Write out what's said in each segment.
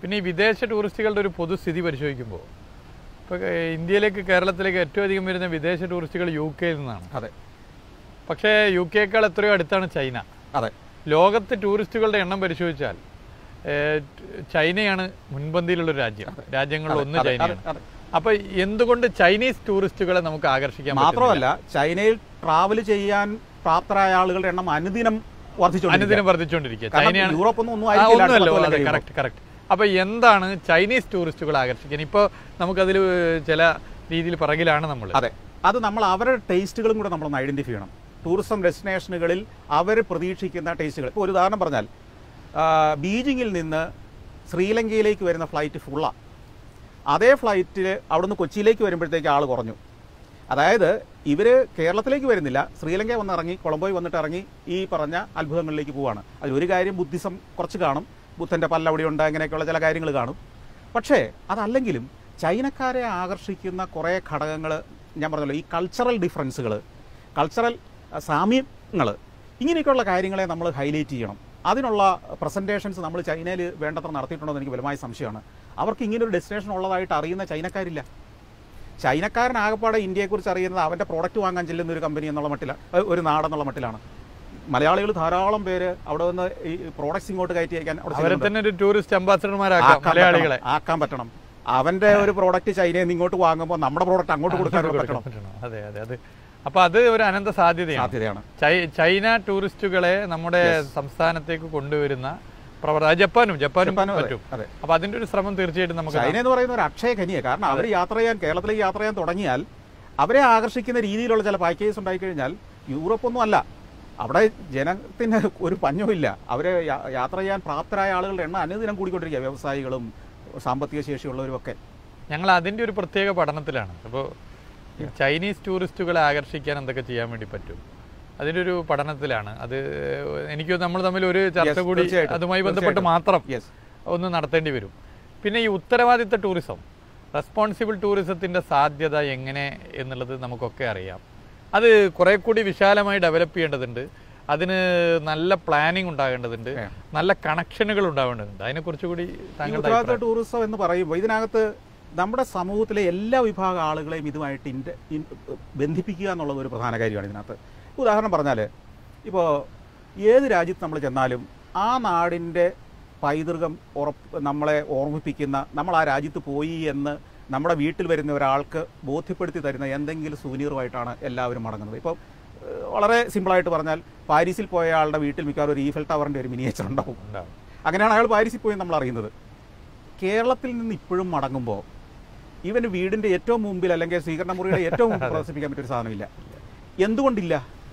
പിന്നെ ഈ വിദേശ ടൂറിസ്റ്റുകളുടെ ഒരു പൊതുസ്ഥിതി പരിശോധിക്കുമ്പോൾ ഇപ്പോൾ ഇന്ത്യയിലേക്ക് കേരളത്തിലേക്ക് ഏറ്റവും അധികം വരുന്ന വിദേശ ടൂറിസ്റ്റുകൾ യു കെയിൽ നിന്നാണ് അതെ പക്ഷേ യു കെയേക്കാൾ എത്രയോ അടുത്താണ് ചൈന അതെ ലോകത്ത് ടൂറിസ്റ്റുകളുടെ എണ്ണം പരിശോധിച്ചാൽ ഏഹ്, ചൈനയാണ് മുൻപന്തിയിലുള്ളൊരു രാജ്യം രാജ്യങ്ങളിൽ ഒന്ന് അതെ, ചൈനയാണ് അതെ, അതെ. അപ്പൊ എന്തുകൊണ്ട് ചൈനീസ് ടൂറിസ്റ്റുകളെ നമുക്ക് ആകർഷിക്കാൻ പറ്റുന്നില്ല? മാത്രമല്ല ചൈനയിൽ ട്രാവൽ ചെയ്യാൻ പ്രാപ്തരായ ആളുകളുടെ എണ്ണം അനുദിനം വർദ്ധിച്ചു അനുദിനം വർദ്ധിച്ചുകൊണ്ടിരിക്കുക ചൈനയാണ് യൂറോപ്പ് ഒന്നും ഒന്നും ആ, ആയിരിക്കില്ല അടുത്ത ഒന്നുമല്ല പത്ത് കൊല്ലം അതെ കഴിയുമ്പോൾ. കറക്റ്റ് കറക്റ്റ് അപ്പൊ എന്താണ് ചൈനീസ് ടൂറിസ്റ്റുകളെ ആകർഷിക്കാൻ ഇപ്പോൾ നമുക്കതിൽ ചില രീതിയിൽ പിറകിലാണ് നമ്മൾ അതെ അത് നമ്മൾ അവരുടെ ടേസ്റ്റുകളും കൂടെ നമ്മളൊന്ന് ഐഡന്റിഫൈ ചെയ്യണം ടൂറിസം ഡെസ്റ്റിനേഷനുകളിൽ അവർ പ്രതീക്ഷിക്കുന്ന ടേസ്റ്റുകൾ ഇപ്പോൾ ഒരു ഉദാഹരണം പറഞ്ഞാൽ ആ, ബീജിങ്ങിൽ നിന്ന് ശ്രീലങ്കയിലേക്ക് വരുന്ന ഫ്ലൈറ്റ് ഫുള്ളാണ് അതേ ഫ്ലൈറ്റിൽ അവിടുന്ന് കൊച്ചിയിലേക്ക് വരുമ്പോഴത്തേക്ക് ആൾ കുറഞ്ഞു അതായത് ഇവർ കേരളത്തിലേക്ക് വരുന്നില്ല ശ്രീലങ്ക വന്ന് ഇറങ്ങി കൊളംബോയിൽ വന്നിട്ട് ഇറങ്ങി ഈ പറഞ്ഞ അത്ഭുതങ്ങളിലേക്ക് പോവാണ് അതിലൊരു കാര്യം ബുദ്ധിസം കുറച്ച് കാണും ബുദ്ധൻ്റെ പല്ലവിടെയുണ്ട് അങ്ങനെയൊക്കെയുള്ള ചില കാര്യങ്ങൾ കാണും പക്ഷേ അതല്ലെങ്കിലും ചൈനക്കാരെ ആകർഷിക്കുന്ന കുറേ ഘടകങ്ങൾ ഞാൻ പറഞ്ഞല്ലോ ഈ കൾച്ചറൽ ഡിഫറൻസുകൾ കൾച്ചറൽ സാമ്യങ്ങൾ ഇങ്ങനെയൊക്കെയുള്ള കാര്യങ്ങളെ നമ്മൾ ഹൈലൈറ്റ് ചെയ്യണം അതിനുള്ള പ്രസൻറ്റേഷൻസ് നമ്മൾ ചൈനയിൽ വേണ്ടത്ര നടത്തിയിട്ടുണ്ടോ എന്ന് എനിക്ക് ബലമായ സംശയമാണ് അവർക്ക് ഇങ്ങനെ ഒരു ഡെസ്റ്റിനേഷൻ ഉള്ളതായിട്ട് അറിയുന്ന ചൈനക്കാരില്ല ചൈനക്കാരൻ ആകപ്പാടെ ഇന്ത്യയെക്കുറിച്ച് അറിയുന്നത് അവൻ്റെ പ്രോഡക്റ്റ് വാങ്ങാൻ ചെല്ലുന്ന ഒരു കമ്പനി എന്നുള്ള മട്ടിലാണ് ഏ, ഒരു നാടെന്നുള്ള മട്ടിലാണ് മലയാളികൾ ധാരാളം പേര് അവിടെ വന്ന് ഈ പ്രോഡക്ട്സ് ഇങ്ങോട്ട് കയറ്റി അയക്കാൻ അവിടെ അവരെ ചെല്ലുന്നുണ്ട്. തന്നെ ഒരു ടൂറിസ്റ്റ് അംബാസഡർമാരാക്കാം ആക്കാൻ മലയാളികളെ പറ്റണം, ആക്കാൻ പറ്റണം അവന്റെ ഒരു പ്രോഡക്റ്റ് ചൈനയിൽ നിന്ന് ഇങ്ങോട്ട് വാങ്ങുമ്പോൾ നമ്മുടെ പ്രോഡക്റ്റ് അങ്ങോട്ട് കൊടുക്കാൻ പറ്റണം പറ്റണം. അതെ അതെ അത് അപ്പൊ അത് ഒരു അനന്ത സാധ്യതയാണ് സാധ്യതയാണ് ചൈ- ചൈന ടൂറിസ്റ്റുകളെ നമ്മുടെ സംസ്ഥാനത്തേക്ക് കൊണ്ടുവരുന്ന പ്രവർത്തനം ജപ്പാനും ജപ്പാനും ജപ്പാനും അതെ, പറ്റും അതെ. അപ്പൊ അതിന്റെ ഒരു ശ്രമം തീർച്ചയായിട്ടും നമുക്ക് ചൈന എന്ന് പറയുന്ന ഒരു അക്ഷയ ഖനിയാണ് കാരണം അവർ യാത്ര ചെയ്യാൻ കേരളത്തിലേക്ക് യാത്ര ചെയ്യാൻ തുടങ്ങിയാൽ അവരെ ആകർഷിക്കുന്ന രീതിയിലുള്ള ചില പാക്കേജ് ഉണ്ടായി കഴിഞ്ഞാൽ യൂറോപ്പ് ഒന്നും അല്ല അവിടെ ജനത്തിന് ഒരു പഞ്ഞവുമില്ല അവരെ യാ- യാത്ര ചെയ്യാൻ പ്രാപ്തരായ ആളുകളുടെ എണ്ണം അനുദിനം കൂടിക്കൊണ്ടിരിക്കുക വ്യവസായികളും സാമ്പത്തിക ശേഷിയുള്ളവരും ഒക്കെ ഞങ്ങൾ അതിന്റെ ഒരു പ്രത്യേക പഠനത്തിലാണ് അപ്പോൾ ചൈനീസ് ടൂറിസ്റ്റുകളെ ആകർഷിക്കാൻ എന്തൊക്കെ ചെയ്യാൻ വേണ്ടി പറ്റും അതിന്റെ ഒരു പഠനത്തിലാണ് അത് എനിക്ക് നമ്മൾ തമ്മിൽ ഒരു ചർച്ച Yes, കൂടി തീർച്ചയായിട്ടും, അതുമായി ബന്ധപ്പെട്ട് തീർച്ചയായിട്ടും. മാത്രം യെസ് ഒന്ന് നടത്തേണ്ടി വരും പിന്നെ ഈ ഉത്തരവാദിത്ത ടൂറിസം റെസ്പോൺസിബിൾ ടൂറിസത്തിന്റെ സാധ്യത എങ്ങനെ എന്നുള്ളത് നമുക്കൊക്കെ അറിയാം അത് കുറെ കൂടി വിശാലമായി ഡെവലപ്പ് ചെയ്യേണ്ടതുണ്ട് അതിന് നല്ല പ്ലാനിങ് ഉണ്ടാകേണ്ടതുണ്ട് Yeah. നല്ല കണക്ഷനുകൾ ഉണ്ടാവേണ്ടതുണ്ട് അതിനെക്കുറിച്ച് കൂടി ഈ താങ്കളുടെ ഉത്തരവാദിത്ത അഭിപ്രായം. ടൂറിസം എന്ന് പറയുമ്പോൾ ഇതിനകത്ത് നമ്മുടെ സമൂഹത്തിലെ എല്ലാ വിഭാഗം ആളുകളെയും ഇതുമായിട്ട് ഇൻറ്റ ഇൻ- ബന്ധിപ്പിക്കുക എന്നുള്ളത് ഒരു പ്രധാന കാര്യമാണ് ഇതിനകത്ത് ഉദാഹരണം പറഞ്ഞാൽ ഇപ്പോൾ ഏത് രാജ്യത്ത് നമ്മൾ ചെന്നാലും ആ നാടിൻ്റെ പൈതൃകം ഉറപ്പ് നമ്മളെ ഓർമ്മിപ്പിക്കുന്ന നമ്മൾ ആ രാജ്യത്ത് പോയി എന്ന് നമ്മുടെ വീട്ടിൽ വരുന്ന ഒരാൾക്ക് ബോധ്യപ്പെടുത്തി തരുന്ന എന്തെങ്കിലും സൂനീറുമായിട്ടാണ് എല്ലാവരും മടങ്ങുന്നത് ഇപ്പോൾ ഏഹ്, വളരെ സിമ്പിളായിട്ട് പറഞ്ഞാൽ പാരീസിൽ പോയ ആളുടെ വീട്ടിൽ മിക്കവാറും ഒരു ഈഫൽ ടവറിൻ്റെ ഒരു മിനിയേച്ചർ ഉണ്ടാവും ഉണ്ടാവും. അങ്ങനെയാണ് അയാൾ പാരീസിൽ പോയി നമ്മൾ അറിയുന്നത് കേരളത്തിൽ നിന്ന് ഇപ്പോഴും മടങ്ങുമ്പോൾ ഇവന് വീടിന്റെ ഏറ്റവും മുമ്പിൽ അല്ലെങ്കിൽ സ്വീകരണ മുറിയുടെ ഏറ്റവും മുമ്പിൽ പ്രദർശിപ്പിക്കാൻ പറ്റിയ ഒരു സാധനമില്ല എന്തുകൊണ്ടില്ല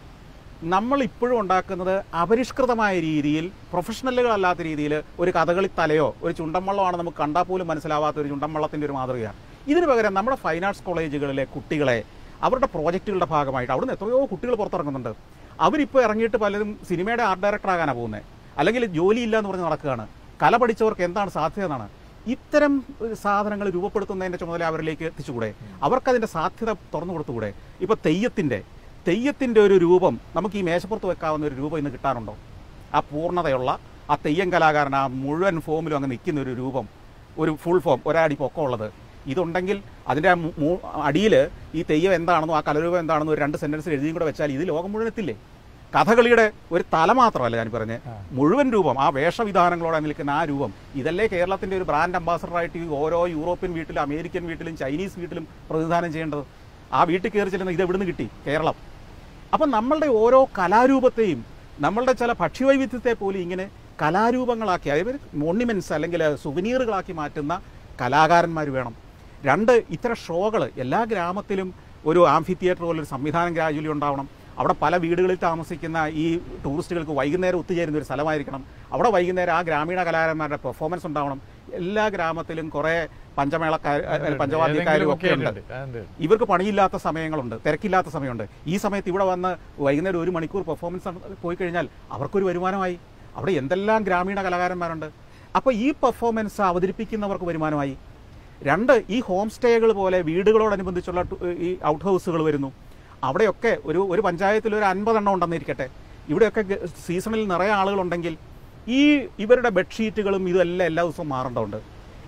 നമ്മൾ ഇപ്പോഴും ഉണ്ടാക്കുന്നത് അപരിഷ്കൃതമായ രീതിയിൽ പ്രൊഫഷണലുകളല്ലാത്ത രീതിയിൽ ഒരു കഥകളി തലയോ ഒരു ചുണ്ടൻവള്ളമാണ് നമുക്ക് കണ്ടാൽ പോലും മനസ്സിലാവാത്ത ഒരു ചുണ്ടൻവള്ളത്തിൻ്റെ ഒരു മാതൃകയാണ് ഇതിന് പകരം നമ്മുടെ ഫൈൻ ആർട്സ് കോളേജുകളിലെ കുട്ടികളെ അവരുടെ പ്രോജക്റ്റുകളുടെ ഭാഗമായിട്ട് അവിടുന്ന് എത്രയോ കുട്ടികൾ പുറത്തിറങ്ങുന്നുണ്ട് അവരിപ്പോൾ ഇറങ്ങിയിട്ട് പലരും സിനിമയുടെ ആർട്ട് ഡയറക്ടർ ആകാനാണ് പോകുന്നത് അല്ലെങ്കിൽ ജോലിയില്ല എന്ന് പറഞ്ഞ് നടക്കുകയാണ് കല പഠിച്ചവർക്ക് എന്താണ് സാധ്യത എന്നാണ് ഇത്തരം ഏഹ്, സാധനങ്ങൾ രൂപപ്പെടുത്തുന്നതിൻ്റെ ചുമതല അവരിലേക്ക് എത്തിച്ചുകൂടെ അവർക്കതിൻ്റെ സാധ്യത തുറന്നു കൊടുത്തുകൂടെ ഇപ്പോൾ തെയ്യത്തിൻ്റെ തെയ്യത്തിൻ്റെ ഒരു രൂപം നമുക്ക് ഈ മേശപ്പുറത്ത് വെക്കാവുന്ന ഒരു രൂപം ഇന്ന് കിട്ടാറുണ്ടോ ആ പൂർണ്ണതയുള്ള ആ തെയ്യം കലാകാരൻ ആ മുഴുവൻ ഫോമിലും അങ്ങ് നിൽക്കുന്ന ഒരു രൂപം ഒരു ഫുൾ ഫോം ഒരടി പൊക്കമുള്ളത് ഇതുണ്ടെങ്കിൽ അതിൻ്റെ അടിയിൽ ഈ തെയ്യം എന്താണെന്നോ ആ കലരൂപം എന്താണെന്നോ ഒരു രണ്ട് സെൻറ്റൻസിൽ എഴുതിയും കൂടെ വെച്ചാൽ ഇത് ലോകം മുഴുവൻ എത്തില്ലേ കഥകളിയുടെ ഒരു തല മാത്രമല്ല ഞാൻ പറഞ്ഞത് ആ. മുഴുവൻ രൂപം ആ വേഷവിധാനങ്ങളോടെ നിൽക്കുന്ന ആ രൂപം ഇതല്ലേ കേരളത്തിൻ്റെ ഒരു ബ്രാൻഡ് അംബാസഡറായിട്ട് ഈ ഓരോ യൂറോപ്യൻ വീട്ടിലും അമേരിക്കൻ വീട്ടിലും ചൈനീസ് വീട്ടിലും പ്രതിനിധാനം ചെയ്യേണ്ടത് ആ വീട്ടിൽ കയറി ചെല്ലുന്ന ഇത് എവിടുന്ന് കിട്ടി കേരളം അപ്പം നമ്മളുടെ ഓരോ കലാരൂപത്തെയും നമ്മളുടെ ചില ഭക്ഷ്യവൈവിധ്യത്തെ പോലും ഇങ്ങനെ കലാരൂപങ്ങളാക്കി അതായത് മോണിമെൻറ്റ്സ് അല്ലെങ്കിൽ സുവനീറുകളാക്കി മാറ്റുന്ന കലാകാരന്മാർ വേണം രണ്ട് ഇത്തരം ഷോകൾ എല്ലാ ഗ്രാമത്തിലും ഒരു ആംഫി തിയേറ്റർ പോലൊരു സംവിധാനം ഗ്രാജുവലി ഉണ്ടാവണം അവിടെ പല വീടുകളിൽ താമസിക്കുന്ന ഈ ടൂറിസ്റ്റുകൾക്ക് വൈകുന്നേരം ഒത്തുചേരുന്ന ഒരു സ്ഥലമായിരിക്കണം അവിടെ വൈകുന്നേരം ആ ഗ്രാമീണ കലാകാരന്മാരുടെ പെർഫോമൻസ് ഉണ്ടാവണം എല്ലാ ഗ്രാമത്തിലും കുറേ പഞ്ചമേളക്കാർ പഞ്ചവാദ്യക്കാരും ഒക്കെ ഉണ്ട് ഉണ്ട്. അതുണ്ട്. ഇവർക്ക് പണിയില്ലാത്ത സമയങ്ങളുണ്ട് തിരക്കില്ലാത്ത സമയമുണ്ട് ഈ സമയത്ത് ഇവിടെ വന്ന് വൈകുന്നേരം ഒരു മണിക്കൂർ പെർഫോമൻസ് പോയി കഴിഞ്ഞാൽ അവർക്കൊരു വരുമാനമായി അവിടെ എന്തെല്ലാം ഗ്രാമീണ കലാകാരന്മാരുണ്ട് അപ്പോൾ ഈ പെർഫോമൻസ് അവതരിപ്പിക്കുന്നവർക്ക് വരുമാനമായി രണ്ട് ഈ ഹോം സ്റ്റേകൾ പോലെ വീടുകളോടനുബന്ധിച്ചുള്ള ടു- ഈ ഔട്ട് ഹൗസുകൾ വരുന്നു അവിടെയൊക്കെ ഒരു ഒരു പഞ്ചായത്തിൽ ഒരു അൻപതെണ്ണം ഉണ്ടെന്നിരിക്കട്ടെ ഇവിടെയൊക്കെ ഗ- സീസണിൽ നിറയെ ആളുകളുണ്ടെങ്കിൽ ഈ ഇവരുടെ ബെഡ്ഷീറ്റുകളും ഇതെല്ലാം എല്ലാ ദിവസവും മാറേണ്ടതുണ്ട്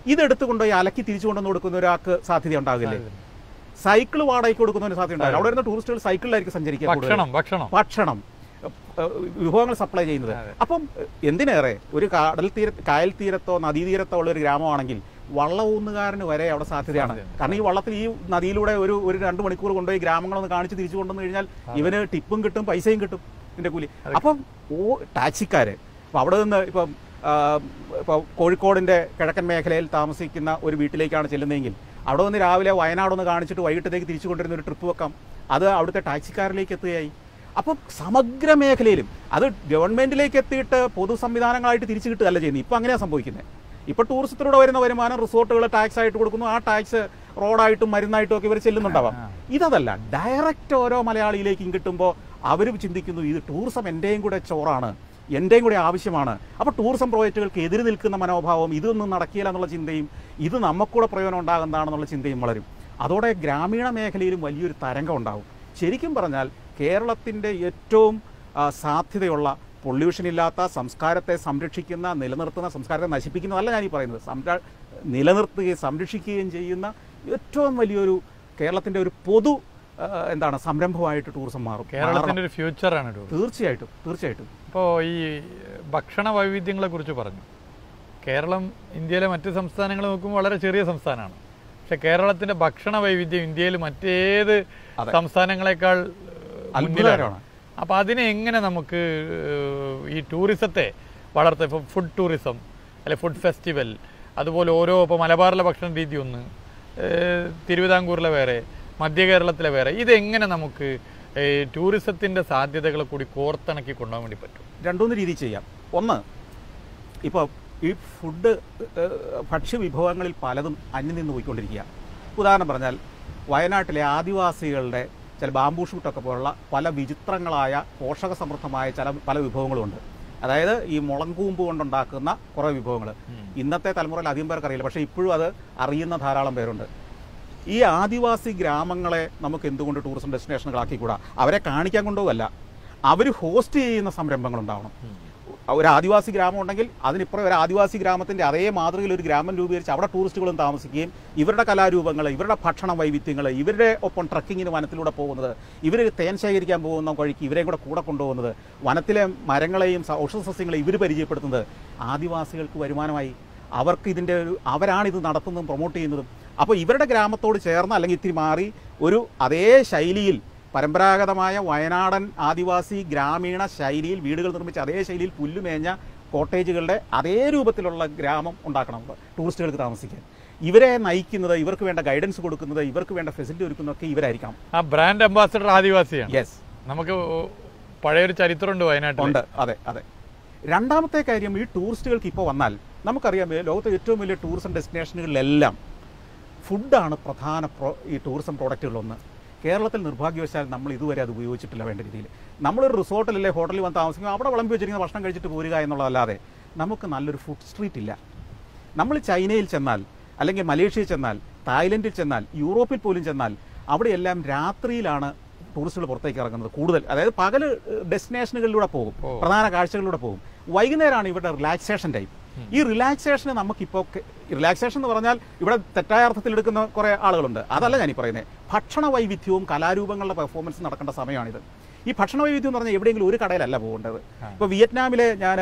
ഇതെടുത്ത് കൊണ്ടുപോയി അലക്കി തിരിച്ചു കൊണ്ടുവന്ന് കൊടുക്കുന്ന ഒരാൾക്ക് സാധ്യത ഉണ്ടാകില്ലേ സൈക്കിൾ വാടകയ്ക്ക് കൊടുക്കുന്നതിന് സാധ്യത ഉണ്ടാകില്ല അവിടെ വരുന്ന ടൂറിസ്റ്റുകൾ സൈക്കിളിലായിരിക്കും സഞ്ചരിക്കുക കൂടുതൽ. ഭക്ഷണം ഭക്ഷണം ഭക്ഷണം ഏഹ്, വിഭവങ്ങൾ സപ്ലൈ ചെയ്യുന്നത് അപ്പം എന്തിനേറെ ഒരു കടൽ തീര കായൽ തീരത്തോ നദീതീരത്തോ ഉള്ള ഒരു ഗ്രാമമാണെങ്കിൽ വള്ള ഊന്നുകാരന് വരെ അവിടെ സാധ്യതയാണ് സാധ്യതയുണ്ട്. കാരണം ഈ വള്ളത്തിൽ ഈ നദിയിലൂടെ ഒരു ഒരു രണ്ട് മണിക്കൂർ കൊണ്ടുപോയി ഗ്രാമങ്ങളൊന്ന് കാണിച്ച് തിരിച്ചു കൊണ്ടുവന്നു കഴിഞ്ഞാൽ ഇവന് ടിപ്പും കിട്ടും പൈസയും കിട്ടും ഇതിന്റെ കൂലി അപ്പം ഓ ടാക്സിക്കാര് ഇപ്പം അവിടെ നിന്ന് ഇപ്പം ആ, ഇപ്പം കോഴിക്കോടിന്റെ കിഴക്കൻ മേഖലയിൽ താമസിക്കുന്ന ഒരു വീട്ടിലേക്കാണ് ചെല്ലുന്നതെങ്കിൽ അവിടെ നിന്ന് രാവിലെ വയനാടൊന്ന് കാണിച്ചിട്ട് വൈകിട്ടത്തേക്ക് തിരിച്ചു കൊണ്ടുവരുന്ന ഒരു ട്രിപ്പ് വെക്കാം അത് അവിടുത്തെ ടാക്സിക്കാരിലേക്ക് എത്തുകയായി അപ്പം സമഗ്ര മേഖലയിലും അത് ഗവൺമെന്റിലേക്ക് എത്തിയിട്ട് പൊതു സംവിധാനങ്ങളായിട്ട് തിരിച്ചു കിട്ടുകയല്ല ചെയ്യുന്നത് ഇപ്പം അങ്ങനെയാണ് സംഭവിക്കുന്നത് ഇപ്പൊ ടൂറിസത്തിലൂടെ വരുന്ന വരുമാനം റിസോർട്ടുകൾ ടാക്സ് ആയിട്ട് കൊടുക്കുന്നു ആ ടാക്സ് റോഡായിട്ടും മരുന്നായിട്ടും ഒക്കെ ഇവർ ചെല്ലുന്നുണ്ടാവാം ഇതല്ല ഡയറക്റ്റ് ഓരോ മലയാളിയിലേക്കും കിട്ടുമ്പോൾ അവർ ചിന്തിക്കുന്നു ഇത് ടൂറിസം എൻ്റെയും കൂടെ ചോറാണ് എൻ്റെയും കൂടെ ആവശ്യമാണ് അപ്പോൾ ടൂറിസം പ്രോജക്റ്റുകൾക്ക് എതിര് നിൽക്കുന്ന മനോഭാവം ഇതൊന്നും നടക്കില്ല എന്നുള്ള ചിന്തയും ഇത് നമുക്കൂടെ പ്രയോജനം ഉണ്ടാകുന്നതാണെന്നുള്ള ചിന്തയും വളരും അതോടെ ഗ്രാമീണ മേഖലയിലും വലിയൊരു തരംഗം ഉണ്ടാവും ശരിക്കും പറഞ്ഞാൽ കേരളത്തിൻ്റെ ഏറ്റവും ആ, സാധ്യതയുള്ള പൊള്യൂഷൻ ഇല്ലാത്ത സംസ്കാരത്തെ സംരക്ഷിക്കുന്ന നിലനിർത്തുന്ന സംസ്കാരത്തെ നശിപ്പിക്കുന്നതല്ല ഞാൻ ഈ പറയുന്നത് സംര നിലനിർത്തുകയും സംരക്ഷിക്കുകയും ചെയ്യുന്ന ഏറ്റവും വലിയൊരു കേരളത്തിൻ്റെ ഒരു പൊതു ആ, എന്താണ് സംരംഭമായിട്ട് ടൂറിസം മാറും കേരളത്തിന്റെ ഒരു ഫ്യൂച്ചറാണ് ടൂർ തീർച്ചയായിട്ടും തീർച്ചയായിട്ടും ഇപ്പോൾ ഈ ഭക്ഷണ വൈവിധ്യങ്ങളെ കുറിച്ച് പറഞ്ഞു കേരളം ഇന്ത്യയിലെ മറ്റ് സംസ്ഥാനങ്ങൾ നോക്കുമ്പോൾ വളരെ ചെറിയ സംസ്ഥാനമാണ് പക്ഷെ കേരളത്തിന്റെ ഭക്ഷണ വൈവിധ്യം ഇന്ത്യയിൽ മറ്റേത് അതെ. സംസ്ഥാനങ്ങളെക്കാൾ ഏഹ്, മുന്നിലാണ് അത്ഭുതകരമാണ്. അപ്പൊ അതിനെ എങ്ങനെ നമുക്ക് ഏഹ്, ഈ ടൂറിസത്തെ വളർത്താം ഇപ്പം ഫുഡ് ടൂറിസം അല്ലെ ഫുഡ് ഫെസ്റ്റിവൽ അതുപോലെ ഓരോ ഇപ്പോൾ മലബാറിലെ ഭക്ഷണ രീതി ഒന്ന് ഏഹ്, തിരുവിതാംകൂറിലെ വേറെ മധ്യ കേരളത്തിലെ വേറെ ഇതെങ്ങനെ നമുക്ക് ഏഹ്, ടൂറിസത്തിന്റെ സാധ്യതകളെ കൂടി കോർത്തിണക്കി കൊണ്ടുപോകാൻ വേണ്ടി പറ്റും രണ്ടുമൂന്ന് രീതി ചെയ്യാം ഒന്ന് ഇപ്പോൾ ഈ ഫുഡ് ഏഹ്, ഭക്ഷ്യവിഭവങ്ങളിൽ പലതും അന്യം നിന്ന് പോയിക്കൊണ്ടിരിക്കുക ഉദാഹരണം പറഞ്ഞാൽ വയനാട്ടിലെ ആദിവാസികളുടെ ചില ബാംബൂ ഷൂട്ടൊക്കെ പോലുള്ള പല വിചിത്രങ്ങളായ പോഷക സമൃദ്ധമായ ചില പല വിഭവങ്ങളുമുണ്ട് അതായത് ഈ മുളങ്കൂമ്പ് കൊണ്ടുണ്ടാക്കുന്ന കുറേ വിഭവങ്ങൾ ഇന്നത്തെ തലമുറയിൽ അധികം പേർക്ക് അറിയില്ല പക്ഷേ ഇപ്പോഴും അത് അറിയുന്ന ധാരാളം പേരുണ്ട് ഈ ആദിവാസി ഗ്രാമങ്ങളെ നമുക്ക് എന്തുകൊണ്ട് ടൂറിസം ഡെസ്റ്റിനേഷനുകളാക്കിക്കൂടാ അവരെ കാണിക്കാൻ കൊണ്ടുപോകല്ല അവർ ഹോസ്റ്റ് ചെയ്യുന്ന സംരംഭങ്ങൾ ഉണ്ടാവണം ഒരു ആദിവാസി ഗ്രാമം ഉണ്ടെങ്കിൽ അതിനിപ്പുറം ഒരു ആദിവാസി ഗ്രാമത്തിന്റെ അതേ മാതൃകയിൽ ഒരു ഗ്രാമം രൂപീകരിച്ച് അവിടെ ടൂറിസ്റ്റുകളും താമസിക്കുകയും ഇവരുടെ കലാരൂപങ്ങൾ ഇവരുടെ ഭക്ഷണ വൈവിധ്യങ്ങൾ ഇവരുടെ ഒപ്പം ട്രക്കിങ്ങിന് വനത്തിലൂടെ പോകുന്നത് ഇവർ തേൻ ശേഖരിക്കാൻ പോകുന്ന വഴിക്ക് ഇവരെയും കൂടെ കൂടെ കൊണ്ടുപോകുന്നത് വനത്തിലെ മരങ്ങളെയും സ- ഔഷധ സസ്യങ്ങളെയും ഇവർ പരിചയപ്പെടുത്തുന്നത് ആദിവാസികൾക്ക് വരുമാനമായി അവർക്ക് ഇതിൻ്റെ ഒരു അവരാണിത് നടത്തുന്നതും പ്രൊമോട്ട് ചെയ്യുന്നതും അപ്പോൾ ഇവരുടെ ഗ്രാമത്തോട് ചേർന്ന് അല്ലെങ്കിൽ ഇത്തിരി മാറി ഒരു അതേ ശൈലിയിൽ പരമ്പരാഗതമായ വയനാടൻ ആദിവാസി ഗ്രാമീണ ശൈലിയിൽ വീടുകൾ നിർമ്മിച്ച അതേ ശൈലിയിൽ പുല്ലുമേഞ്ഞ കോട്ടേജുകളുടെ അതേ രൂപത്തിലുള്ള ഗ്രാമം ഉണ്ടാക്കണം ടൂറിസ്റ്റുകൾക്ക് താമസിക്കാൻ ഇവരെ നയിക്കുന്നത് ഇവർക്ക് വേണ്ട ഗൈഡൻസ് കൊടുക്കുന്നത് ഇവർക്ക് വേണ്ട ഫെസിലിറ്റി ഒരുക്കുന്നതൊക്കെ ഇവരായിരിക്കണം ആ ബ്രാൻഡ് അംബാസഡർ ആദിവാസിയാണ് യെസ് നമുക്ക് പഴയൊരു ചരിത്രമുണ്ട് വയനാട്ടിൽ ഉണ്ട് അതെ അതെ രണ്ടാമത്തെ കാര്യം ഈ ടൂറിസ്റ്റുകൾക്ക് ഇപ്പോൾ വന്നാൽ നമുക്കറിയാം ഈ ലോകത്തെ ഏറ്റവും വലിയ ടൂറിസം ഡെസ്റ്റിനേഷനുകളിലെല്ലാം ഫുഡാണ് പ്രധാന പ്രോ ഈ ടൂറിസം പ്രോഡക്റ്റുകളൊന്ന് കേരളത്തിൽ നിർഭാഗ്യവശാൽ നമ്മൾ ഇതുവരെ അത് ഉപയോഗിച്ചിട്ടില്ല വേണ്ട രീതിയിൽ നമ്മളൊരു റിസോർട്ടിലല്ലേ ഹോട്ടലിൽ വന്ന് താമസിക്കും അവിടെ വിളമ്പി വെച്ചിരിക്കുന്ന ഭക്ഷണം കഴിച്ചിട്ട് പോരുക എന്നുള്ളതല്ലാതെ നമുക്ക് നല്ലൊരു ഫുഡ് സ്ട്രീറ്റ് ഇല്ല നമ്മൾ ചൈനയിൽ ചെന്നാൽ അല്ലെങ്കിൽ മലേഷ്യയിൽ ചെന്നാൽ തായ്ലൻഡിൽ ചെന്നാൽ യൂറോപ്പിൽ പോലും ചെന്നാൽ അവിടെയെല്ലാം രാത്രിയിലാണ് ടൂറിസ്റ്റുകൾ പുറത്തേക്ക് ഇറങ്ങുന്നത് കൂടുതൽ അതായത് പകല് ഡെസ്റ്റിനേഷനുകളിലൂടെ പോകും ഓ. പ്രധാന കാഴ്ചകളിലൂടെ പോകും വൈകുന്നേരമാണ് ഇവരുടെ റിലാക്സേഷൻ ടൈം ഈ റിലാക്സേഷന് നമുക്കിപ്പോൾ റിലാക്സേഷൻ എന്ന് പറഞ്ഞാൽ ഇവിടെ തെറ്റായ അർത്ഥത്തിൽ എടുക്കുന്ന കുറേ ആളുകളുണ്ട് അതല്ല ഞാനീ പറയുന്നത് ഭക്ഷണ വൈവിധ്യവും കലാരൂപങ്ങളുടെ പെർഫോമൻസ് നടക്കേണ്ട സമയമാണിത് ഈ ഭക്ഷണ വൈവിധ്യം എന്ന് പറഞ്ഞാൽ എവിടെയെങ്കിലും ഒരു കടയിലല്ല പോകേണ്ടത് ആ. ഇപ്പോൾ വിയറ്റ്നാമിലെ ഞാൻ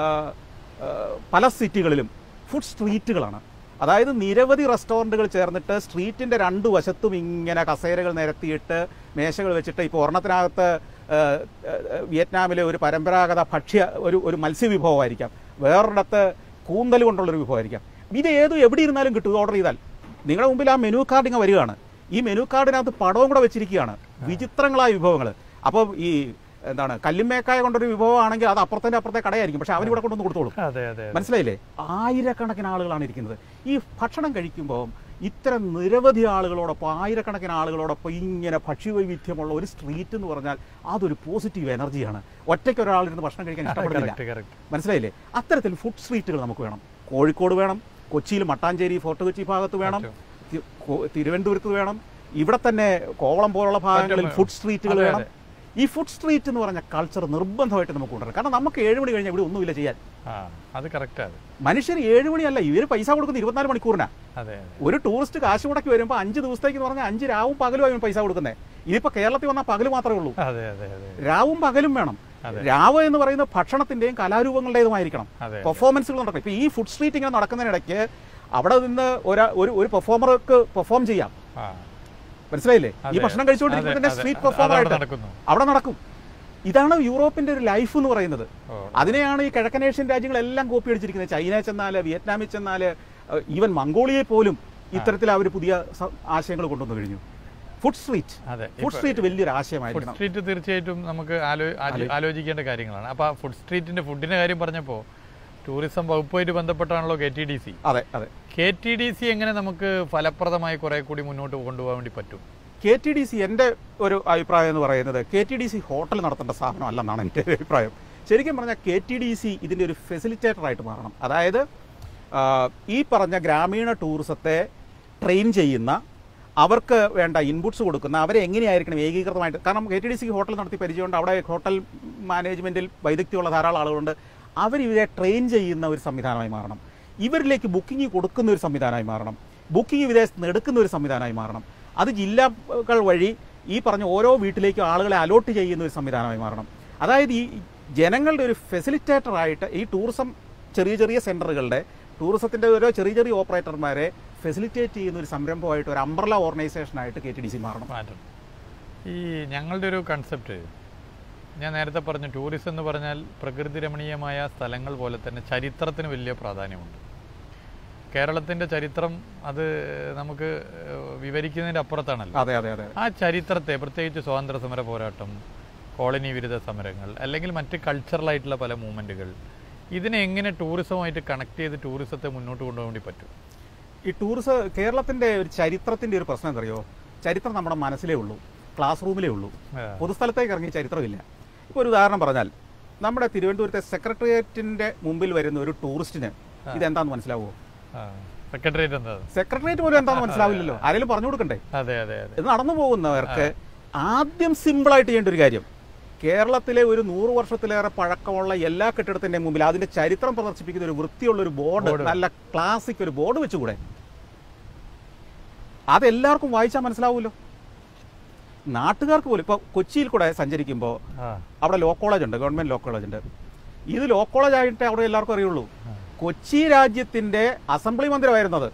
പല സിറ്റികളിലും ഫുഡ് സ്ട്രീറ്റുകളാണ് അതായത് നിരവധി റെസ്റ്റോറൻറ്റുകൾ ചേർന്നിട്ട് സ്ട്രീറ്റിൻ്റെ രണ്ട് വശത്തും ഇങ്ങനെ കസേരകൾ നിരത്തിയിട്ട് മേശകൾ വെച്ചിട്ട് ഇപ്പോൾ ഒരെണ്ണത്തിനകത്ത് ആ, ആ, വിയറ്റ്നാമിലെ ഒരു പരമ്പരാഗത ഭക്ഷ്യ ഒരു ഒരു മത്സ്യവിഭവമായിരിക്കാം വേറൊരിടത്ത് കൂന്തൽ കൊണ്ടുള്ളൊരു വിഭവമായിരിക്കാം ഇത് ഏത് എവിടെ ഇരുന്നാലും കിട്ടും ഓർഡർ ചെയ്താൽ നിങ്ങളുടെ മുമ്പിൽ ആ മെനു കാർഡ് ഇങ്ങനെ വരികയാണ് ഈ മെനു കാർഡിനകത്ത് പടവും കൂടെ വെച്ചിരിക്കുകയാണ് വിചിത്രങ്ങളായ വിഭവങ്ങൾ അപ്പോൾ ഈ എന്താണ് കല്ലുമേക്കായ കൊണ്ടൊരു വിഭവമാണെങ്കിൽ അത് അപ്പുറത്തെ അപ്പുറത്തെ കടയായിരിക്കും പക്ഷെ അവരിവിടെ കൊണ്ടുവന്ന് കൊടുത്തോളും അതെ അതെ അതെ. മനസ്സിലായില്ലേ ആയിരക്കണക്കിന് ആളുകളാണ് ഇരിക്കുന്നത് ഈ ഭക്ഷണം കഴിക്കുമ്പോൾ ഇത്തരം നിരവധി ആളുകളോടൊപ്പം ആയിരക്കണക്കിന് ആളുകളോടൊപ്പം ഇങ്ങനെ ഭക്ഷ്യവൈവിധ്യമുള്ള ഒരു സ്ട്രീറ്റ് എന്ന് പറഞ്ഞാൽ അതൊരു പോസിറ്റീവ് എനർജിയാണ് ഒറ്റയ്ക്ക് ഒരാളിരുന്ന് ഭക്ഷണം കഴിക്കാൻ ഇഷ്ടപ്പെടുന്നില്ല കറക്റ്റ് കറക്റ്റ് മനസ്സിലായില്ലേ അത്തരത്തിൽ ഫുഡ് സ്ട്രീറ്റുകൾ നമുക്ക് വേണം കോഴിക്കോട് വേണം കൊച്ചിയിൽ മട്ടാഞ്ചേരി ഫോർട്ട് കൊച്ചി ഭാഗത്ത് വേണം തി- കൊ- തിരുവനന്തപുരത്ത് വേണം ഇവിടെ തന്നെ കോവളം പോലുള്ള ഭാഗങ്ങളിൽ പറ്റും. ഫുഡ് സ്ട്രീറ്റുകൾ അതെ, വേണം അതെ. ഈ ഫുഡ് സ്ട്രീറ്റ് എന്ന് പറഞ്ഞ കൾച്ചർ നിർബന്ധമായിട്ട് നമുക്ക് കൊണ്ടുവരണം കാരണം നമുക്ക് ഏഴ് മണി കഴിഞ്ഞാൽ ഇവിടെ ഒന്നുമില്ല ചെയ്യാൻ ആ അത് കറക്റ്റാണ് മനുഷ്യർ ഏഴ് മണിയല്ല ഇവർ പൈസ കൊടുക്കുന്ന ഇരുപത്തിനാല് മണിക്കൂറിനാ അതെ അതെ ഒരു ടൂറിസ്റ്റ് കാശ് മുടക്കി വരുമ്പോൾ അഞ്ച് ദിവസത്തേക്ക് എന്ന് പറഞ്ഞാൽ അഞ്ച് രാവും പകലും ആയി പൈസ കൊടുക്കുന്നത് ഇതിപ്പോൾ കേരളത്തിൽ വന്നാൽ പകൽ മാത്രമേ ഉള്ളൂ അതെ അതെ അതെ രാവും പകലും വേണം അതെ. രാവ് എന്ന് പറയുന്നത് ഭക്ഷണത്തിന്റെയും കലാരൂപങ്ങളുടേതുമായിരിക്കണം അതെ പെർഫോമൻസുകൾ നടക്കണം ഇപ്പൊ ഈ ഫുഡ് സ്ട്രീറ്റ് ഇങ്ങനെ നടക്കുന്നതിനിടയ്ക്ക് അവിടെ നിന്ന് ഒരാ ഒരു ഒരു പെർഫോമർക്ക് പെർഫോം ചെയ്യാം ആ മനസ്സിലായില്ലേ ഈ അതെ. ഭക്ഷണം കഴിച്ചുകൊണ്ടിരിക്കുമ്പോൾ അതെ, തന്നെ അതെ. സ്ട്രീറ്റ് അത് പെർഫോമർ അവിടെ ആയിട്ട് നടക്കുന്നു അവിടെ നടക്കും ഇതാണ് യൂറോപ്പിന്റെ ഒരു ലൈഫ് എന്ന് പറയുന്നത് ഓ അതിനെയാണ് ഈ കിഴക്കൻ ഏഷ്യൻ രാജ്യങ്ങളെല്ലാം കോപ്പി അടിച്ചിരിക്കുന്നത് ചൈന ചെന്നാല് വിയറ്റ്നാമിൽ ചെന്നാല് ഈവൻ മംഗോളിയെ പോലും ഇത്തരത്തിൽ അവർ പുതിയ സ- ആശയങ്ങൾ കൊണ്ടുവന്നു കഴിഞ്ഞു ഫുഡ് സ്ട്രീറ്റ് അതെ ഫുഡ് സ്ട്രീറ്റ് വലിയൊരു ഫുഡ് ആശയമായിരിക്കണം സ്ട്രീറ്റ് തീർച്ചയായിട്ടും നമുക്ക് ആലോ ആലോ- ആലോചിക്കേണ്ട കാര്യങ്ങളാണ് അപ്പോൾ ആ ഫുഡ് സ്ട്രീറ്റിന്റെ ഫുഡിന്റെ കാര്യം പറഞ്ഞപ്പോൾ ടൂറിസം വകുപ്പുമായിട്ട് ബന്ധപ്പെട്ടാണല്ലോ കെ ടി ഡി സി അതെ അതെ കെ ടി ഡി സി എങ്ങനെ നമുക്ക് ഫലപ്രദമായി കുറെ കൂടി മുന്നോട്ട് കൊണ്ടുപോകാൻ വേണ്ടി പറ്റും കെ ടി ഡി സി എൻ്റെ ഒരു അഭിപ്രായം എന്ന് പറയുന്നത് K T D C hotel നടത്തേണ്ട സ്ഥാപനം അല്ലെന്നാണ് എൻ്റെ ഒരു അഭിപ്രായം ശരിക്കും പറഞ്ഞാൽ കെ ടി ഡി സി ഇതിൻ്റെ ഒരു ഫെസിലിറ്റേറ്റർ ആയിട്ട് മാറണം അതായത് ആ, ഈ പറഞ്ഞ ഗ്രാമീണ ടൂറിസത്തെ ട്രെയിൻ ചെയ്യുന്ന അവർക്ക് വേണ്ട ഇൻപുട്സ് കൊടുക്കുന്ന അവരെ എങ്ങനെയായിരിക്കണം ഏകീകൃതമായിട്ട് കാരണം കെ ടി ഡി സിക്ക് ഹോട്ടൽ നടത്തി പരിചയമുണ്ട് അവിടെ ഹോട്ടൽ മാനേജ്മെൻറ്റിൽ വൈദഗ്ധ്യമുള്ള ധാരാളം ആളുകളുണ്ട് അവർ ഇവരെ ട്രെയിൻ ചെയ്യുന്ന ഒരു സംവിധാനമായി മാറണം ഇവരിലേക്ക് ബുക്കിംഗ് കൊടുക്കുന്ന ഒരു സംവിധാനമായി മാറണം ബുക്കിംഗ് വിദേശത്ത് നിന്ന് എടുക്കുന്ന ഒരു സംവിധാനമായി മാറണം അത് ജില്ലകൾ വഴി ഈ പറഞ്ഞ ഓരോ വീട്ടിലേക്കും ആളുകളെ അലോട്ട് ചെയ്യുന്ന ഒരു സംവിധാനമായി മാറണം അതായത് ഈ ജനങ്ങളുടെ ഒരു ഫെസിലിറ്റേറ്റർ ആയിട്ട് ഈ ടൂറിസം ചെറിയ ചെറിയ സെന്ററുകളുടെ ടൂറിസത്തിന്റെ ഓരോ ചെറിയ ചെറിയ ഓപ്പറേറ്റർമാരെ ഫെസിലിറ്റേറ്റ് ചെയ്യുന്ന ഒരു സംരംഭമായിട്ട് ഒരു അംബ്രല ഓർഗനൈസേഷനായിട്ട് കെ ടി ഡി സി മാറണം മാറ്റണം ഈ ഞങ്ങളുടെ ഒരു കൺസെപ്റ്റ് ഞാൻ നേരത്തെ പറഞ്ഞു ടൂറിസം എന്ന് പറഞ്ഞാൽ പ്രകൃതി രമണീയമായ സ്ഥലങ്ങൾ പോലെ തന്നെ ചരിത്രത്തിന് വലിയ പ്രാധാന്യമുണ്ട് കേരളത്തിൻ്റെ ചരിത്രം അത് നമുക്ക് ഏഹ്, വിവരിക്കുന്നതിൻ്റെ അപ്പുറത്താണല്ലോ അതെ അതെ അതെ ആ ചരിത്രത്തെ പ്രത്യേകിച്ച് സ്വാതന്ത്ര്യ സമര പോരാട്ടം കോളനി വിരുദ്ധ സമരങ്ങൾ അല്ലെങ്കിൽ മറ്റ് കൾച്ചറൽ ആയിട്ടുള്ള പല മൂവ്മെൻറ്റുകൾ ഇതിനെ എങ്ങനെ ടൂറിസവുമായിട്ട് കണക്ട് ചെയ്ത് ടൂറിസത്തെ മുന്നോട്ട് കൊണ്ടുപോകാൻ വേണ്ടി പറ്റും ഈ ടൂറിസം കേരളത്തിന്റെ ഒരു ചരിത്രത്തിന്റെ ഒരു പ്രശ്നം എന്തറിയോ ചരിത്രം നമ്മുടെ മനസ്സിലേ ഉള്ളൂ ക്ലാസ് റൂമിലേ ഉള്ളൂ ആ, പൊതുസ്ഥലത്തേക്ക് ഇറങ്ങി ചരിത്രമില്ല ഇപ്പോൾ ഒരു ഉദാഹരണം പറഞ്ഞാൽ നമ്മുടെ തിരുവനന്തപുരത്തെ സെക്രട്ടേറിയറ്റിന്റെ മുമ്പിൽ വരുന്ന ഒരു ടൂറിസ്റ്റിന് ഇതെന്താന്ന് മനസ്സിലാവുമോ ആ. സെക്രട്ടേറിയറ്റ് എന്താ സെക്രട്ടേറിയറ്റ് പോലും എന്താന്ന് മനസ്സിലാവില്ലല്ലോ ആരെങ്കിലും പറഞ്ഞു കൊടുക്കണ്ടേ അതെ അതെ അതെ ഇത് നടന്നു പോകുന്നവർക്ക് ആദ്യം സിമ്പിളായിട്ട് ചെയ്യേണ്ട ഒരു കാര്യം കേരളത്തിലെ ഒരു നൂറ് വർഷത്തിലേറെ പഴക്കമുള്ള എല്ലാ കെട്ടിടത്തിന്റെ മുമ്പിൽ അതിന്റെ ചരിത്രം പ്രദർശിപ്പിക്കുന്ന ഒരു വൃത്തിയുള്ള ഒരു ബോർഡ് Board. നല്ല ക്ലാസിക് ഒരു ബോർഡ് വെച്ചുകൂടെ അതെല്ലാവർക്കും വായിച്ചാൽ മനസ്സിലാവുമല്ലോ നാട്ടുകാർക്ക് പോലും ഇപ്പോൾ കൊച്ചിയിൽ കൂടെ സഞ്ചരിക്കുമ്പോൾ ആ അവിടെ ലോ കോളേജ് ഉണ്ട് ഗവൺമെന്റ് ലോ കോളേജ് ഉണ്ട് ഇത് ലോ കോളേജ് ആയിട്ട് അവിടെ എല്ലാവർക്കും അറിയുള്ളൂ കൊച്ചി രാജ്യത്തിന്റെ അസംബ്ലി മന്ദിരമായിരുന്നത്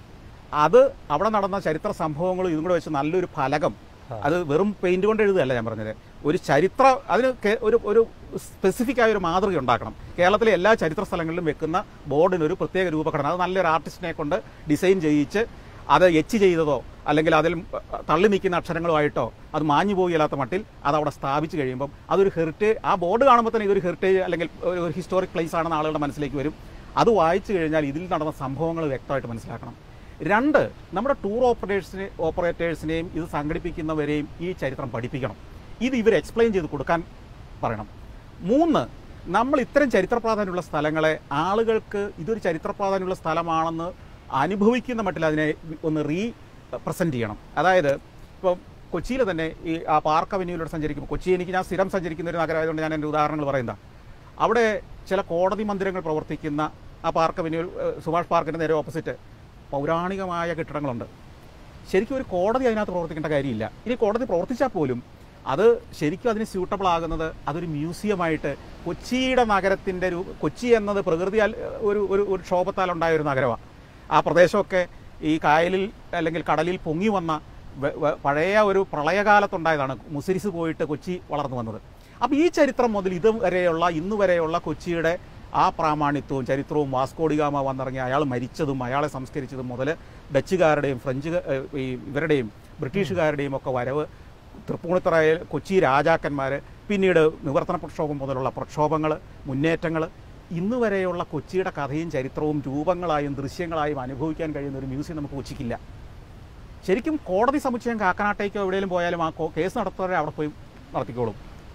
അത് അവിടെ നടന്ന ചരിത്ര സംഭവങ്ങളും ഇതും കൂടെ വെച്ച് നല്ലൊരു ഫലകം അത് വെറും പെയിന്റ് കൊണ്ട് എഴുതുകയല്ല ഞാൻ പറഞ്ഞത് ഒരു ചരിത്ര അതിന് കേ- ഒരു ഒരു സ്പെസിഫിക് ആയ ഒരു മാതൃക ഉണ്ടാക്കണം കേരളത്തിലെ എല്ലാ ചരിത്ര സ്ഥലങ്ങളിലും വെക്കുന്ന ബോർഡിന് ഒരു പ്രത്യേക രൂപഘടന അത് നല്ലൊരു ആർട്ടിസ്റ്റിനെ കൊണ്ട് ഡിസൈൻ ചെയ്യിച്ച് അത് എച്ച് ചെയ്തതോ അല്ലെങ്കിൽ അതിൽ തള്ളി നിൽക്കുന്ന അക്ഷരങ്ങളുമായിട്ടോ അത് മാഞ്ഞു പോകില്ലാത്ത മട്ടിൽ അത് അവിടെ സ്ഥാപിച്ചു കഴിയുമ്പം അതൊരു ഹെറിറ്റേജ് ആ ബോർഡ് കാണുമ്പോൾ തന്നെ ഇതൊരു ഹെറിറ്റേജ് അല്ലെങ്കിൽ ഒരു ഒരു ഹിസ്റ്റോറിക് പ്ലേസ് ആണെന്ന് ആളുകളുടെ മനസ്സിലേക്ക് വരും അത് വായിച്ചു കഴിഞ്ഞാൽ ഇതിൽ നടന്ന സംഭവങ്ങൾ വ്യക്തമായിട്ട് മനസ്സിലാക്കണം രണ്ട് നമ്മുടെ ടൂർ ഓപ്പറേറ്റേഴ്സിനെ ഓപ്പറേറ്റേഴ്സിനെയും ഇത് സംഘടിപ്പിക്കുന്നവരെയും ഈ ചരിത്രം പഠിപ്പിക്കണം ഇത് ഇവർ എക്സ്പ്ലെയിൻ ചെയ്ത് കൊടുക്കാൻ പറയണം മൂന്ന് നമ്മൾ ഇത്തരം ചരിത്ര പ്രാധാന്യമുള്ള സ്ഥലങ്ങളെ ആളുകൾക്ക് ഇതൊരു ചരിത്ര പ്രാധാന്യമുള്ള സ്ഥലമാണെന്ന് അനുഭവിക്കുന്ന മട്ടിൽ അതിനെ ഒന്ന് റീ പ്രസൻറ്റ് ചെയ്യണം അതായത് ഇപ്പം കൊച്ചിയിൽ തന്നെ ഈ ആ പാർക്ക് അവന്യൂയിലൂടെ സഞ്ചരിക്കുമ്പോൾ കൊച്ചി എനിക്ക് ഞാൻ സ്ഥിരം സഞ്ചരിക്കുന്ന ഒരു നഗരമായതുകൊണ്ട് ഞാൻ എൻ്റെ ഉദാഹരണങ്ങൾ പറയുന്ന അവിടെ ചില കോടതി മന്ദിരങ്ങൾ പ്രവർത്തിക്കുന്ന ആ പാർക്ക് അവന്യൂ ഏഹ്, സുഭാഷ് പാർക്കിൻ്റെ നേരെ ഓപ്പോസിറ്റ് പൗരാണികമായ കെട്ടിടങ്ങളുണ്ട് ശരിക്കും ഒരു കോടതി അതിനകത്ത് പ്രവർത്തിക്കേണ്ട കാര്യമില്ല ഇനി കോടതി പ്രവർത്തിച്ചാൽ പോലും അത് ശരിക്കും അതിന് സ്യൂട്ടബിൾ ആകുന്നത് അതൊരു മ്യൂസിയമായിട്ട് കൊച്ചിയുടെ നഗരത്തിൻ്റെ ഒരു കൊച്ചി എന്നത് പ്രകൃതിയാൽ ഒരു ഒരു ഒരു ക്ഷോഭത്താൽ ഉണ്ടായ ഒരു നഗരമാണ് ആ പ്രദേശമൊക്കെ ഈ കായലിൽ അല്ലെങ്കിൽ കടലിൽ പൊങ്ങി വന്ന വ- വ- പഴയ ഒരു പ്രളയകാലത്തുണ്ടായതാണ് മുസിരിസ് പോയിട്ട് കൊച്ചി വളർന്നു വന്നത് അപ്പോൾ ഈ ചരിത്രം മുതൽ ഇതുവരെയുള്ള ഇന്ന് വരെയുള്ള കൊച്ചിയുടെ ആ പ്രാമാണിത്വവും ചരിത്രവും വാസ്കോഡിഗാമ വന്നിറങ്ങി അയാൾ മരിച്ചതും അയാളെ സംസ്കരിച്ചതും മുതൽ ഡച്ചുകാരുടെയും ഫ്രഞ്ച് ഈ ഇവരുടെയും ബ്രിട്ടീഷുകാരുടെയും ഒക്കെ വരവ് തൃപ്പൂണിത്തറയിൽ കൊച്ചി രാജാക്കന്മാർ പിന്നീട് നിവർത്തന പ്രക്ഷോഭം മുതലുള്ള പ്രക്ഷോഭങ്ങൾ മുന്നേറ്റങ്ങൾ ഇന്ന് വരെയുള്ള കൊച്ചിയുടെ കഥയും ചരിത്രവും രൂപങ്ങളായും ദൃശ്യങ്ങളായും അനുഭവിക്കാൻ കഴിയുന്ന ഒരു മ്യൂസിയം നമുക്ക് കൊച്ചിക്കില്ല ശരിക്കും കോടതി സമുച്ചയം കാക്കനാട്ടേക്കോ എവിടെയെങ്കിലും പോയാലും ആ കോ- കേസ് നടത്തുന്നവരെ അവിടെ പോയി നടത്തിക്കോളും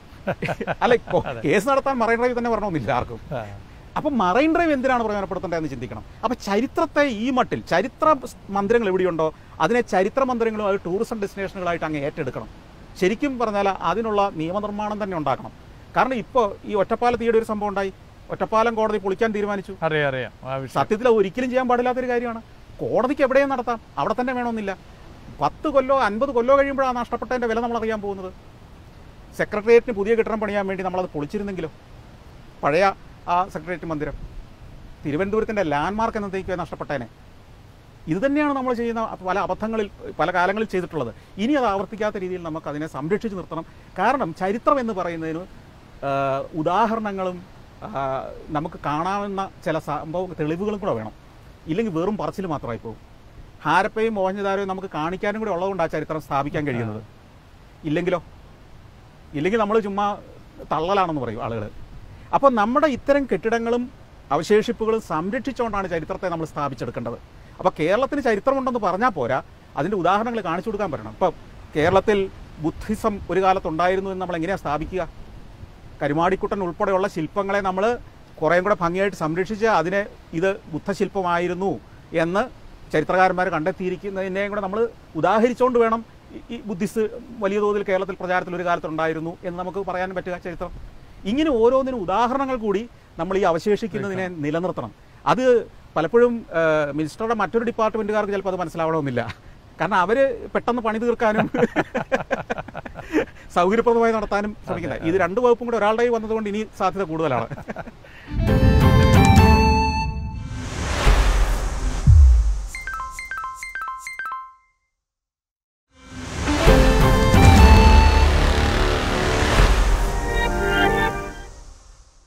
അല്ല കോ- കേസ് നടത്താൻ മറൈൻ ഡ്രൈവ് തന്നെ വരണമെന്നില്ല ആർക്കും ആ. അപ്പം മറൈൻ ഡ്രൈവ് എന്തിനാണ് പ്രയോജനപ്പെടുത്തേണ്ടതെന്ന് ചിന്തിക്കണം അപ്പം ചരിത്രത്തെ ഈ മട്ടിൽ ചരിത്ര മന്ദിരങ്ങൾ എവിടെയുണ്ടോ അതിനെ ചരിത്ര മന്ദിരങ്ങളും അത് ടൂറിസം ഡെസ്റ്റിനേഷനുകളായിട്ട് അങ്ങ് ഏറ്റെടുക്കണം ശരിക്കും പറഞ്ഞാൽ അതിനുള്ള നിയമനിർമ്മാണം തന്നെ ഉണ്ടാക്കണം കാരണം ഇപ്പോൾ ഈ ഒറ്റപ്പാലത്ത് ഈയിടെ ഒരു സംഭവം ഉണ്ടായി ഒറ്റപ്പാലം കോടതി പൊളിക്കാൻ തീരുമാനിച്ചു അറിയാം അറിയാം ആ വിഷയം സത്യത്തിൽ അത് ഒരിക്കലും ചെയ്യാൻ പാടില്ലാത്തൊരു കാര്യമാണ് കോടതിക്ക് എവിടെയും നടത്താം അവിടെ തന്നെ വേണമെന്നില്ല പത്ത് കൊല്ലോ അൻപത് കൊല്ലോ കഴിയുമ്പോഴാണ് നഷ്ടപ്പെട്ടതിൻ്റെ വില നമ്മൾ അറിയാൻ പോകുന്നത് സെക്രട്ടേറിയറ്റിന് പുതിയ കെട്ടിടം പണിയാൻ വേണ്ടി നമ്മളത് പൊളിച്ചിരുന്നെങ്കിലോ പഴയ ആ സെക്രട്ടേറിയറ്റ് മന്ദിരം തിരുവനന്തപുരത്തിൻ്റെ ലാൻഡ്മാർക്ക് എന്നതേക്ക് നഷ്ടപ്പെട്ടേനെ ഇത് തന്നെയാണ് നമ്മൾ ചെയ്യുന്ന പല അബദ്ധങ്ങളിൽ പല കാലങ്ങളിൽ ചെയ്തിട്ടുള്ളത് ഇനി അത് ആവർത്തിക്കാത്ത രീതിയിൽ നമുക്ക് അതിനെ സംരക്ഷിച്ച് നിർത്തണം കാരണം ചരിത്രം എന്ന് പറയുന്നതിന് ആ, ഉദാഹരണങ്ങളും ആ, നമുക്ക് കാണാവുന്ന ചില സംഭവ തെളിവുകളും കൂടെ വേണം ഇല്ലെങ്കിൽ വെറും പറച്ചിൽ മാത്രമായി പോകും ഹാരപ്പയും മോഹൻജദാരവും നമുക്ക് കാണിക്കാനും കൂടെ ഉള്ളതുകൊണ്ട് ആ ചരിത്രം സ്ഥാപിക്കാൻ കഴിയുന്നത് ഇല്ലെങ്കിലോ ഇല്ലെങ്കിൽ നമ്മൾ ചുമ്മാ തള്ളലാണെന്ന് പറയും ആളുകൾ അപ്പോൾ നമ്മുടെ ഇത്തരം കെട്ടിടങ്ങളും അവശേഷിപ്പുകളും സംരക്ഷിച്ചുകൊണ്ടാണ് ചരിത്രത്തെ നമ്മൾ സ്ഥാപിച്ചെടുക്കേണ്ടത് അപ്പോൾ കേരളത്തിന് ചരിത്രമുണ്ടെന്ന് പറഞ്ഞാൽ പോരാ അതിൻ്റെ ഉദാഹരണങ്ങൾ കാണിച്ചു കൊടുക്കാൻ പറ്റണം ഇപ്പം കേരളത്തിൽ ബുദ്ധിസം ഒരു കാലത്തുണ്ടായിരുന്നു എന്ന് നമ്മൾ എങ്ങനെയാണ് സ്ഥാപിക്കുക കരുമാടിക്കുട്ടൻ ഉൾപ്പെടെയുള്ള ശില്പങ്ങളെ നമ്മൾ കുറേയും കൂടെ ഭംഗിയായിട്ട് സംരക്ഷിച്ച് അതിനെ ഇത് ബുദ്ധശില്പമായിരുന്നു എന്ന് ചരിത്രകാരന്മാർ കണ്ടെത്തിയിരിക്കുന്നതിനെയും കൂടെ നമ്മൾ ഉദാഹരിച്ചുകൊണ്ട് വേണം ഈ- ഈ ബുദ്ധിസ്റ്റ് വലിയ തോതിൽ കേരളത്തിൽ പ്രചാരത്തിൽ ഒരു കാലത്തുണ്ടായിരുന്നു എന്ന് നമുക്ക് പറയാൻ പറ്റുക ചരിത്രം ഇങ്ങനെ ഓരോന്നിനും ഉദാഹരണങ്ങൾ കൂടി നമ്മൾ ഈ അവശേഷിക്കുന്നതിനെ നിലനിർത്തണം അത് പലപ്പോഴും ആ, മിനിസ്റ്ററുടെ മറ്റൊരു ഡിപ്പാർട്ട്മെന്റുകാർക്ക് ചിലപ്പോൾ അത് മനസ്സിലാവണമെന്നില്ല കാരണം അവർ പെട്ടെന്ന് പണി തീർക്കാനും സൗകര്യപ്രദമായി നടത്താനും ശ്രമിക്കുന്നത് ഇത് രണ്ട് വകുപ്പും കൂടെ ഒരാളുടെ കയ്യിൽ വന്നതുകൊണ്ട് ഇനി സാധ്യത കൂടുതലാണ്